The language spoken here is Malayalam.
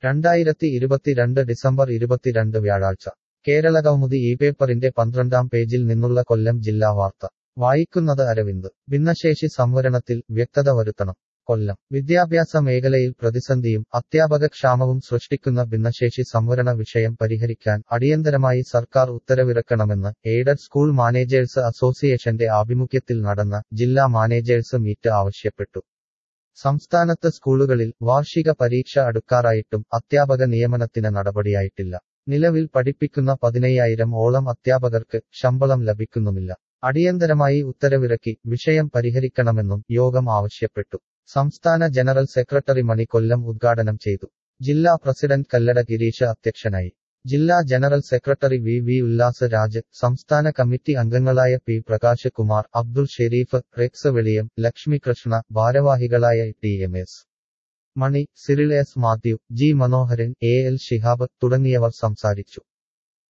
രണ്ടായിരത്തി ഇരുപത്തിരണ്ട് ഡിസംബർ ഇരുപത്തിരണ്ട് വ്യാഴാഴ്ച കേരള കൗമുദി ഈ പേപ്പറിന്റെ പന്ത്രണ്ടാം പേജിൽ നിന്നുള്ള കൊല്ലം ജില്ലാ വാർത്ത വായിക്കുന്നത് അരവിന്ദ് ഭിന്നശേഷി സംവരണത്തിൽ വ്യക്തത വരുത്തണം കൊല്ലം വിദ്യാഭ്യാസ മേഖലയിൽ പ്രതിസന്ധിയും അധ്യാപക ക്ഷാമവും സൃഷ്ടിക്കുന്ന ഭിന്നശേഷി സംവരണ വിഷയം പരിഹരിക്കാൻ അടിയന്തരമായി സർക്കാർ ഉത്തരവിറക്കണമെന്ന് എയ്ഡഡ് സ്കൂൾ മാനേജേഴ്സ് അസോസിയേഷന്റെ ആഭിമുഖ്യത്തിൽ നടന്ന ജില്ലാ മാനേജേഴ്സ് മീറ്റ് ആവശ്യപ്പെട്ടു സംസ്ഥാനത്ത് സ്കൂളുകളിൽ വാർഷിക പരീക്ഷ അടുക്കാറായിട്ടും അധ്യാപക നിയമനത്തിന് നടപടിയായിട്ടില്ല നിലവിൽ പഠിപ്പിക്കുന്ന പതിനയ്യായിരം ഓളം അധ്യാപകർക്ക് ശമ്പളം ലഭിക്കുന്നുമില്ല അടിയന്തരമായി ഉത്തരവിറക്കി വിഷയം പരിഹരിക്കണമെന്നും യോഗം ആവശ്യപ്പെട്ടു സംസ്ഥാന ജനറൽ സെക്രട്ടറി മണി കൊല്ലം ഉദ്ഘാടനം ചെയ്തു ജില്ലാ പ്രസിഡന്റ് കല്ലട ഗിരീഷ് അധ്യക്ഷനായി ജില്ലാ general secretary V V Ullas Raj സംസ്ഥാന കമ്മിറ്റി അംഗങ്ങളായ പി പ്രകാശ് കുമാർ അബ്ദുൾ ഷെരീഫ് റെക്സ് വെളിയം ലക്ഷ്മി കൃഷ്ണ ഭാരവാഹികളായ T M S Mani Cyril S Mathew G Manoharan A L Shihab തുടങ്ങിയവർ സംസാരിച്ചു